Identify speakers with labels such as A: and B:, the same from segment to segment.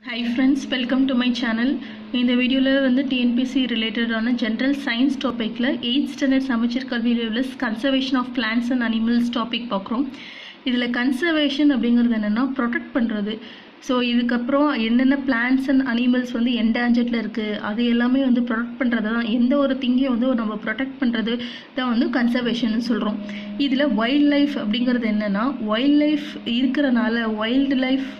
A: high friends welcome to my channel இந்த வீடியோவில் வந்து டிஎன்பிசி ரிலேட்டடான ஜென்ரல் சயின்ஸ் டாப்பிக்கில் எயித் ஸ்டாண்டர்ட் சமச்சீர் கல்வியில் உள்ள conservation of plants and animals topic பார்க்குறோம் இதில் கன்சர்வேஷன் அப்படிங்கிறது என்னென்னா ப்ரொடெக்ட் பண்ணுறது ஸோ இதுக்கப்புறம் என்னென்ன பிளான்ஸ் அண்ட் அனிமல்ஸ் வந்து என்டேஞ்சர்டில் இருக்குது அது எல்லாமே வந்து ப்ரொடெக்ட் பண்ணுறது தான் எந்த ஒரு திங்கையும் வந்து நம்ம ப்ரொடெக்ட் பண்ணுறது தான் வந்து கன்சர்வேஷன் சொல்கிறோம் இதில் வைல்ட் லைஃப் அப்படிங்கிறது என்னென்னா வைல்ட் லைஃப் இருக்கிறனால வைல்டு லைஃப்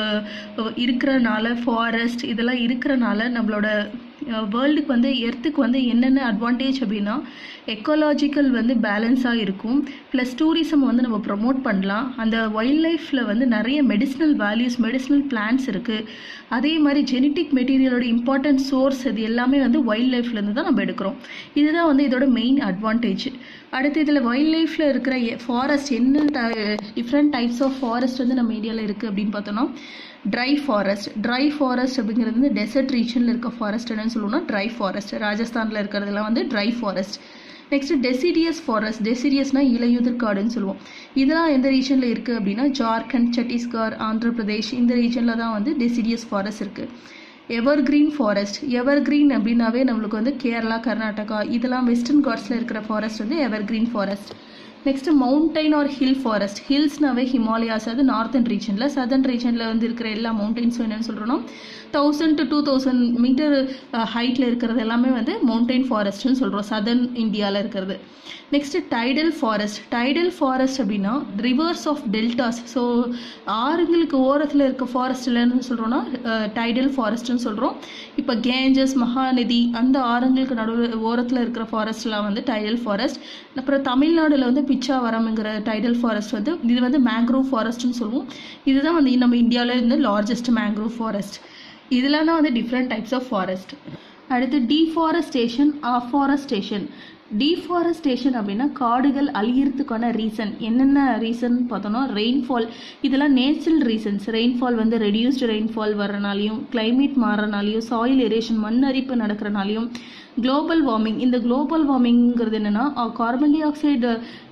A: இருக்கிறனால ஃபாரஸ்ட் இதெல்லாம் இருக்கிறனால நம்மளோட வேர்ல்டுக்கு வந்து எர்த்துக்கு வந்து என்னென்ன அட்வான்டேஜ் அப்படின்னா எக்கோலாஜிக்கல் வந்து பேலன்ஸாக இருக்கும் ப்ளஸ் டூரிசம் வந்து நம்ம ப்ரொமோட் பண்ணலாம் அந்த வைல்ட் லைஃப்பில் வந்து நிறைய மெடிசினல் வேல்யூஸ் மெடிசினல் பிளான்ஸ் இருக்குது அதே மாதிரி ஜெனட்டிக் மெட்டீரியலோட இம்பார்ட்டன்ட் சோர்ஸ் இது எல்லாமே வந்து வைல்ட் லைஃப்லேருந்து தான் நம்ம எடுக்கிறோம் இதுதான் வந்து இதோட மெயின் அட்வான்டேஜ் அடுத்து இதில் வைல்ட் லைஃப்பில் இருக்கிற ஃபாரஸ்ட் என்ன டிஃப்ரெண்ட் டைப்ஸ் ஆஃப் ஃபாரஸ்ட் வந்து நம்ம இந்தியாவில் இருக்குது அப்படின்னு பார்த்தோன்னா ட்ரை ஃபாரஸ்ட் ட்ரை ஃபாரஸ்ட் அப்படிங்கிறது வந்து டெசர்ட் ரீஜனில் இருக்க ஃபாரஸ்ட் என்னன்னு சொல்லுவோம்னா ட்ரை ஃபாரஸ்ட் ராஜஸ்தானில் இருக்கிறதுலாம் வந்து dry forest next deciduous forest டெசிடியஸ்னா இலையுதிர் காடுன்னு சொல்லுவோம் இதெல்லாம் எந்த ரீஜனில் இருக்குது அப்படின்னா ஜார்க்கண்ட் சத்தீஸ்கர் ஆந்திர பிரதேஷ் இந்த ரீஜனில் தான் வந்து டெசிடியஸ் ஃபாரஸ்ட் இருக்குது evergreen forest evergreen அப்படின்னாவே நம்மளுக்கு வந்து கேரளா கர்நாடகா இதெல்லாம் வெஸ்டர்ன் காட்ஸில் இருக்கிற ஃபாரஸ்ட் வந்து evergreen forest next mountain or hill forest ஹில்ஸ்னாவே ஹிமாலயாஸ் அது நார்த்தன் ரீஜனில் சதர்ன் ரீஜனில் வந்து இருக்கிற எல்லா மவுண்டெயின்ஸும் என்னென்னு சொல்கிறோன்னா thousand to two thousand metre ஹைட்டில் இருக்கிறது எல்லாமே வந்து மவுண்டைன் ஃபாரஸ்ட்னு சொல்கிறோம் சதர்ன் இந்தியாவில் இருக்கிறது next tidal forest tidal forest அப்படின்னா ரிவர்ஸ் ஆஃப் டெல்டாஸ் ஸோ ஆறுங்களுக்கு ஓரத்தில் இருக்க ஃபாரஸ்ட் இல்லைன்னு சொல்கிறோன்னா டைடல் ஃபாரஸ்ட்னு சொல்கிறோம் இப்போ கேஞ்சஸ் மகாநதி அந்த ஆறுங்களுக்கு நடுவில் ஓரத்தில் இருக்கிற ஃபாரஸ்ட்லாம் வந்து டைடல் ஃபாரஸ்ட் அப்புறம் தமிழ்நாடுல வந்து பிச்சாவரம்ங்கிற டைடல் ஃபாரஸ்ட் வந்து இது வந்து மேங்க்ரோவ் ஃபாரஸ்ட்னு சொல்லுவோம் இதுதான் வந்து நம்ம இந்தியாவில் இருந்து லார்ஜஸ்ட் மேங்க்ரோவ் ஃபாரஸ்ட் இதெல்லாம் தான் வந்து டிஃப்ரெண்ட் டைப்ஸ் ஆஃப் ஃபாரஸ்ட் அடுத்து டீஃபாரஸ்டேஷன் அஃபாரஸ்டேஷன் டீஃபாரஸ்டேஷன் அப்படின்னா காடுகள் அழியறதுக்கான ரீசன் என்னென்ன ரீசன் பார்த்தோம்னா ரெயின்ஃபால் இதெல்லாம் நேச்சுரல் ரீசன்ஸ் ரெயின்ஃபால் வந்து ரெடியூஸ்டு ரெயின்ஃபால் வரனாலையும் கிளைமேட் மாறனாலையும் சாயில் எரேஷன் மண் அரிப்பு நடக்கிறனாலையும் குளோபல் வார்மிங் இந்த குளோபல் வார்மிங்கிறது என்னென்னா கார்பன் டை ஆக்சைடு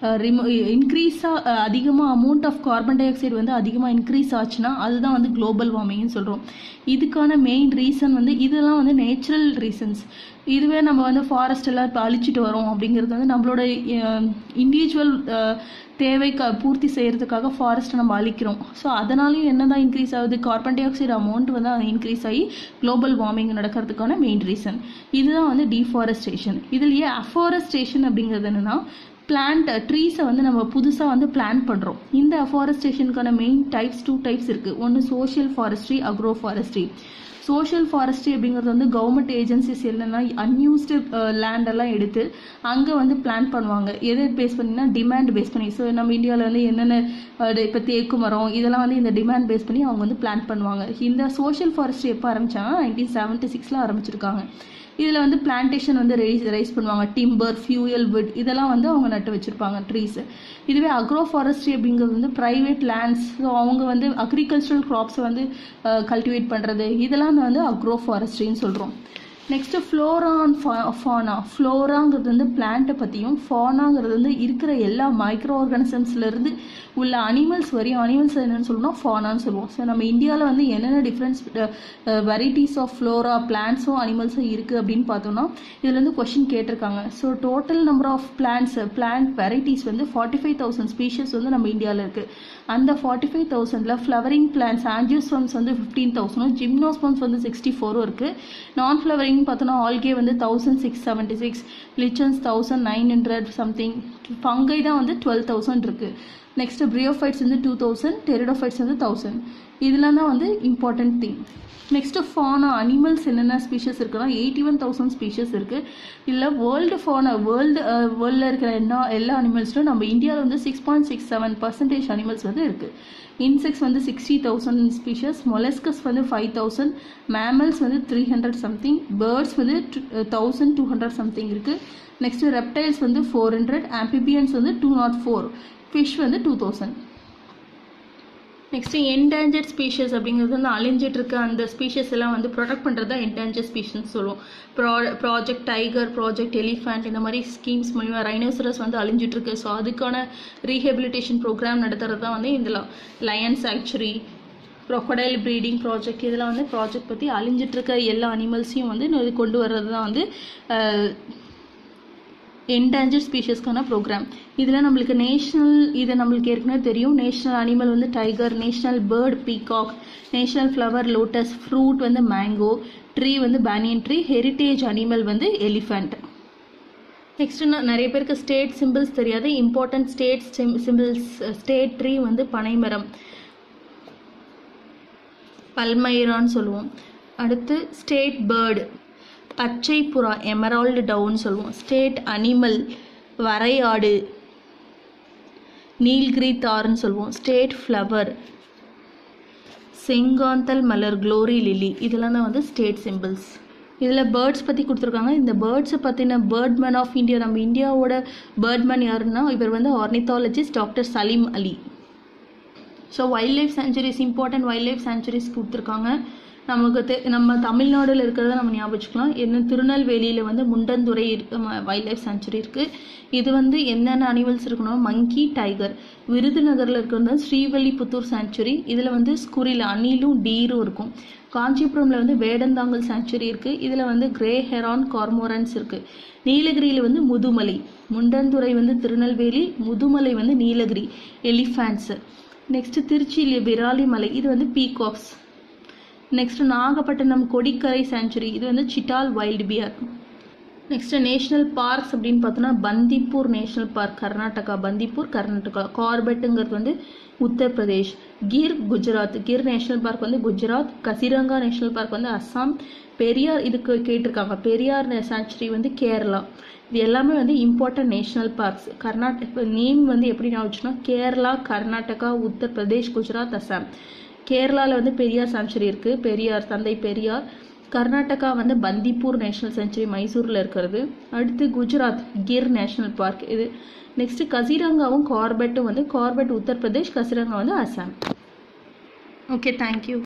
A: இன்க்ரீஸாக அதிகமாக amount of carbon dioxide வந்து அதிகமாக இன்க்ரீஸ் ஆச்சுன்னா அதுதான் வந்து குளோபல் வார்மிங்னு சொல்கிறோம் இதுக்கான மெயின் ரீசன் வந்து இதெல்லாம் வந்து நேச்சுரல் ரீசன்ஸ் இதுவே நம்ம வந்து ஃபாரஸ்ட் எல்லாம் இப்போ அழிச்சிட்டு வரோம் அப்படிங்கிறது வந்து நம்மளோட இண்டிவிஜுவல் தேவை க பூர்த்தி செய்கிறதுக்காக ஃபாரஸ்ட்டை நம்ம அழிக்கிறோம் ஸோ அதனாலையும் என்ன தான் இன்க்ரீஸ் ஆகுது கார்பன் டை ஆக்சைடு அமௌண்ட் வந்து அது இன்க்ரீஸ் ஆகி குளோபல் வார்மிங் நடக்கிறதுக்கான மெயின் ரீசன் இதுதான் வந்து டீஃபாரஸ்டேஷன் இதுலேயே அஃபாரஸ்டேஷன் அப்படிங்கிறது என்னென்னா பிளான்ட் ட்ரீஸை வந்து நம்ம புதுசாக வந்து பிளான் பண்ணுறோம் இந்த அஃபாரஸ்டேஷனுக்கான மெயின் டைப்ஸ் டூ டைப்ஸ் இருக்குது ஒன்று social forestry agroforestry social forestry அப்படிங்கிறது வந்து கவர்மெண்ட் ஏஜென்சிஸ் இல்லைன்னா அன்யூஸ்டு லேண்டெல்லாம் எடுத்து அங்கே வந்து பிளான் பண்ணுவாங்க எதை பேஸ் பண்ணினா டிமாண்ட் பேஸ் பண்ணி ஸோ நம்ம இந்தியாவில் வந்து என்னென்ன இப்போ தேக்கு மரம் இதெல்லாம் வந்து இந்த டிமாண்ட் பேஸ் பண்ணி அவங்க வந்து பிளான் பண்ணுவாங்க இந்த சோஷியல் ஃபாரஸ்ட்ரி எப்போ ஆரம்பிச்சாங்கன்னா நைன்டீன் செவன்ட்டி சிக்ஸில் ஆரம்பிச்சிருக்காங்க இதில் வந்து பிளான்டேஷன் வந்து ரைஸ் ரைஸ் பண்ணுவாங்க டிம்பர் ஃபியூயல் வுட் இதெல்லாம் வந்து அவங்க நட்டு வச்சுருப்பாங்க ட்ரீஸ் இதுவே அக்ரோ ஃபாரஸ்ட்ரி அப்படிங்கிறது வந்து ப்ரைவேட் லேண்ட்ஸ் ஸோ அவங்க வந்து அக்ரிகல்ச்சரல் க்ராப்ஸை வந்து கல்டிவேட் பண்ணுறது இதெல்லாம் வந்து அக்ரோ ஃபாரஸ்ட்ரின்னு சொல்கிறோம் நெக்ஸ்ட்டு ஃப்ளோரா அண்ட் ஃபானா ஃப்ளோராங்கிறது வந்து பிளான்ட்டை பற்றியும் ஃபானாங்கிறது வந்து இருக்கிற எல்லா மைக்ரோ ஆர்கானிசம்ஸ்லேருந்து உள்ள அனிமல்ஸ் வரையும் அனிமல்ஸ் என்னென்னு சொல்லணும்னா ஃபானான்னு சொல்லுவோம் ஸோ நம்ம இந்தியாவில் வந்து என்னென்ன டிஃப்ரெண்ட்ஸ் வெரைட்டிஸ் ஆஃப் ஃப்ளோரா பிளான்ஸும் அனிமல்ஸும் இருக்குது அப்படின்னு பார்த்தோம்னா இதில் வந்து கொஷின் கேட்டிருக்காங்க so total number of plants plant varieties வந்து ஃபார்ட்டி ஃபைவ் தௌசண்ட் ஸ்பீஷஸ் வந்து நம்ம இந்தியாவில் இருக்குது அந்த ஃபார்ட்டி ஃபைவ் தௌசண்டில் ஃப்ளவரிங் பிளான்ஸ் ஆஞ்சியோஸ்பம்ஸ் வந்து ஃபிஃப்டீன் தௌசண்டும் ஜிம்னோஸ்பம்ஸ் வந்து சிக்ஸ்டி ஃபோரும் இருக்குது நான் ஃப்ளவரிங் பார்த்தோன்னா ஆல்கே வந்து thousand six seventy six lichens thousand nine hundred something fungi தான் வந்து டுவெல் தௌசண்ட் இருக்குது நெக்ஸ்ட் ப்ரியோஃபைட்ஸ் வந்து டூ தௌசண்ட் டெரிடோஃபைட்ஸ் வந்து தௌசண்ட் இதெல்லாம் தான் வந்து important thing next fauna animals என்னென்ன ஸ்பீஷஸ் இருக்குன்னா எயிட்டி ஒன் தௌசண்ட் ஸ்பீஷஸ் இருக்குது இல்லை வேர்ல்டு ஃபானா வேர்ல்டு வேர்ல்டில் இருக்கிற எல்லா எல்லா அனிமல்ஸ்லும் நம்ம இந்தியாவில் வந்து six point six seven percentage animals வந்து இருக்குது இன்செக்ட்ஸ் வந்து சிக்ஸ்டி தௌசண்ட் ஸ்பீஷஸ் மொலஸ்கஸ் வந்து ஃபைவ் தௌசண்ட் மேமல்ஸ் வந்து த்ரீ ஹண்ட்ரட் சம்திங் பேர்ட்ஸ் வந்து தௌசண்ட் டூ ஹண்ட்ரட் சம்திங் இருக்குது நெக்ஸ்ட்டு ரெப்டைல்ஸ் வந்து ஃபோர் ஹண்ட்ரட் ஆம்பிபியன்ஸ் வந்து டூ நாட் ஃபோர் ஃபிஷ் வந்து two thousand next endangered species அப்படிங்கிறது வந்து அழிஞ்சிட்டு இருக்க அந்த ஸ்பீஷஸ் எல்லாம் வந்து ப்ரொடெக்ட் பண்ணுறது தான் என்டேஞ்சர் ஸ்பீஷஸ் சொல்லுவோம் ப்ரா ப்ராஜெக்ட் டைகர் ப்ராஜெக்ட் எலிஃபண்ட் இந்த மாதிரி ஸ்கீம்ஸ் மூலிமா ரைனோசரஸ் வந்து அழிஞ்சிட்டு இருக்கு ஸோ அதுக்கான ரீஹெபிலிட்டேஷன் ப்ரோக்ராம் நடத்துறது தான் வந்து இந்த லயன்ஸ் ஆக்சுவரி க்ரொக்கடைல் ப்ரீடிங் ப்ராஜெக்ட் இதெல்லாம் வந்து ப்ராஜெக்ட் பற்றி அழிஞ்சிட்டு இருக்க எல்லா அனிமல்ஸையும் வந்து இது கொண்டு வர்றது தான் வந்து என்டேஞ்சர் ஸ்பீஷஸ்க்கான ப்ரோக்ராம் இதில் நம்மளுக்கு நேஷ்னல் இது நம்மளுக்கு ஏற்கனவே தெரியும் நேஷ்னல் அனிமல் வந்து tiger national bird peacock national flower lotus fruit வந்து மேங்கோ ட்ரீ வந்து பேனியன் ட்ரீ ஹெரிட்டேஜ் அனிமல் வந்து எலிஃபண்ட் நெக்ஸ்ட் நிறைய பேருக்கு ஸ்டேட் சிம்பிள்ஸ் தெரியாது important state symbols state tree வந்து பனைமரம் பல்மைரான்னு சொல்லுவோம் அடுத்து ஸ்டேட் பேர்டு பச்சை புறா எமரால்டு டவுன் சொல்லுவோம் ஸ்டேட் அனிமல் வரையாடு நீல்கிரி தார்னு சொல்லுவோம் ஸ்டேட் ஃப்ளவர் செங்காந்தல் மலர் க்ளோரி லிலி இதெல்லாம் தான் வந்து ஸ்டேட் சிம்பிள்ஸ் இதில் பேர்ட்ஸ் பற்றி கொடுத்துருக்காங்க இந்த பேர்ட்ஸை பற்றின பேர்ட்மேன் ஆஃப் இந்தியா நம்ம இந்தியாவோட பேர்ட்மேன் யாருன்னா இவர் வந்து ornithologist doctor Salim Ali so wildlife sanctuaries important wildlife sanctuaries கொடுத்துருக்காங்க நமக்கு தெ நம்ம தமிழ்நாடுல இருக்கிறத நம்ம ஞாபகம் வச்சுக்கலாம் என்ன திருநெல்வேலியில் வந்து முண்டந்துறை வைல்ட் லைஃப் சாங்சுரி இருக்குது இது வந்து என்னென்ன அனிமல்ஸ் இருக்கணும் மங்கி டைகர் விருதுநகரில் இருக்கிறது ஸ்ரீவல்லிபுத்தூர் சாங்சுரி இதில் வந்து ஸ்குரில் அணிலும் டீரும் இருக்கும் காஞ்சிபுரமில் வந்து வேடந்தாங்கல் சாங்சுரி இருக்குது இதில் வந்து கிரே ஹெரான் கார்மோரன்ஸ் இருக்குது நீலகிரியில் வந்து முதுமலை முண்டந்துறை வந்து திருநெல்வேலி முதுமலை வந்து நீலகிரி எலிஃபேண்ட்ஸு நெக்ஸ்ட் திருச்சியில் விராலி மலை இது வந்து பீகாக்ஸ் நெக்ஸ்ட் நாகப்பட்டினம் கொடிக்கரை சாங்சுரி இது வந்து சிட்டால் wild pier next national parks அப்படின்னு பார்த்தோன்னா பந்திப்பூர் நேஷனல் பார்க் கர்நாடகா பந்திப்பூர் கர்நாடகா கார்பெட்டுங்கிறது வந்து உத்தரப்பிரதேஷ் கிர் குஜராத் கிர் நேஷனல் பார்க் வந்து குஜராத் கசிரங்கா நேஷனல் பார்க் வந்து அஸ்ஸாம் பெரியார் இதுக்கு கேட்டிருக்காங்க பெரியார் சாங்சுரி வந்து கேரளா இது எல்லாமே வந்து important national parks Karnataka name வந்து எப்படி நான் வச்சுன்னா கேரளா கர்நாடகா உத்தரப்பிரதேஷ் குஜராத் அஸ்ஸாம் கேரளாவில் வந்து பெரியார் சாங்சுரி இருக்குது பெரியார் தந்தை பெரியார் கர்நாடகா வந்து பந்திப்பூர் நேஷனல் சென்ச்சுரி மைசூரில் இருக்கிறது அடுத்து குஜராத் கிர் நேஷனல் பார்க் இது நெக்ஸ்ட் கசிரங்காவும் கார்பெட்டும் வந்து கார்பெட் உத்தரப்பிரதேஷ் கசிரங்கா வந்து அசாம் ஓகே தேங்க்யூ